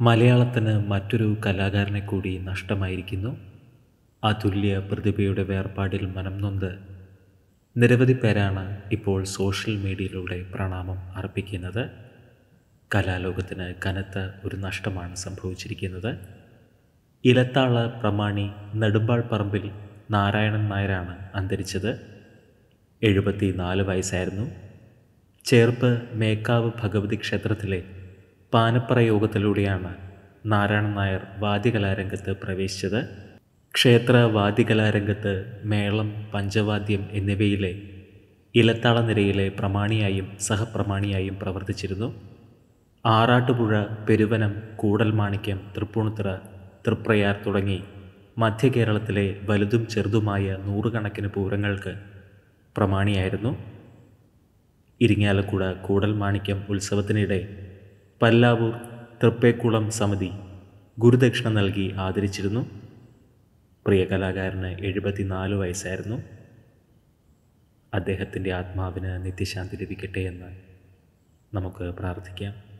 മലയാളത്തിന് മറ്റൊരു കലാകാരനെ കൂടി നഷ്ടമായിരിക്കുന്നു അതുല്യ പ്രതിഭയുടെ വേർപാടിൽ മനം നൊന്ത് നിരവധി പേരാണ് ഇപ്പോൾ സോഷ്യൽ മീഡിയയിലൂടെ പ്രണാമം അർപ്പിക്കുന്നത് കലാലോകത്തിന് കനത്ത ഒരു നഷ്ടമാണ് സംഭവിച്ചിരിക്കുന്നത് ഇലത്താള പ്രമാണി നെടുമ്പാൾ പറമ്പിൽ നാരായണൻ നായരാണ് അന്തരിച്ചത് എഴുപത്തി നാല് വയസ്സായിരുന്നു ചേർപ്പ് മേക്കാവ് ഭഗവതി ക്ഷേത്രത്തിലെ പാനപ്പറ യോഗത്തിലൂടെയാണ് നാരായണൻ നായർ വാദ്യകലാരംഗത്ത് പ്രവേശിച്ചത് ക്ഷേത്ര വാദ്യകലാരംഗത്ത് മേളം പഞ്ചവാദ്യം എന്നിവയിലെ ഇലത്താള നിരയിലെ പ്രമാണിയായും സഹപ്രമാണിയായും പ്രവർത്തിച്ചിരുന്നു ആറാട്ടുപുഴ പെരുവനം കൂടൽമാണിക്യം തൃപ്പൂണിത്തുറ തൃപ്രയാർ തുടങ്ങി മധ്യ കേരളത്തിലെ വലുതും ചെറുതുമായ നൂറുകണക്കിന് പൂരങ്ങൾക്ക് പ്രമാണിയായിരുന്നു ഇരിങ്ങാലക്കുട കൂടൽമാണിക്യം ഉത്സവത്തിനിടെ പല്ലാവൂർ തൃപ്പേക്കുളം സമിതി ഗുരുദക്ഷിണ നൽകി ആദരിച്ചിരുന്നു പ്രിയ കലാകാരന് എഴുപത്തിനാല് വയസ്സായിരുന്നു അദ്ദേഹത്തിൻ്റെ ആത്മാവിന് നിത്യശാന്തി ലഭിക്കട്ടെ എന്ന് നമുക്ക് പ്രാർത്ഥിക്കാം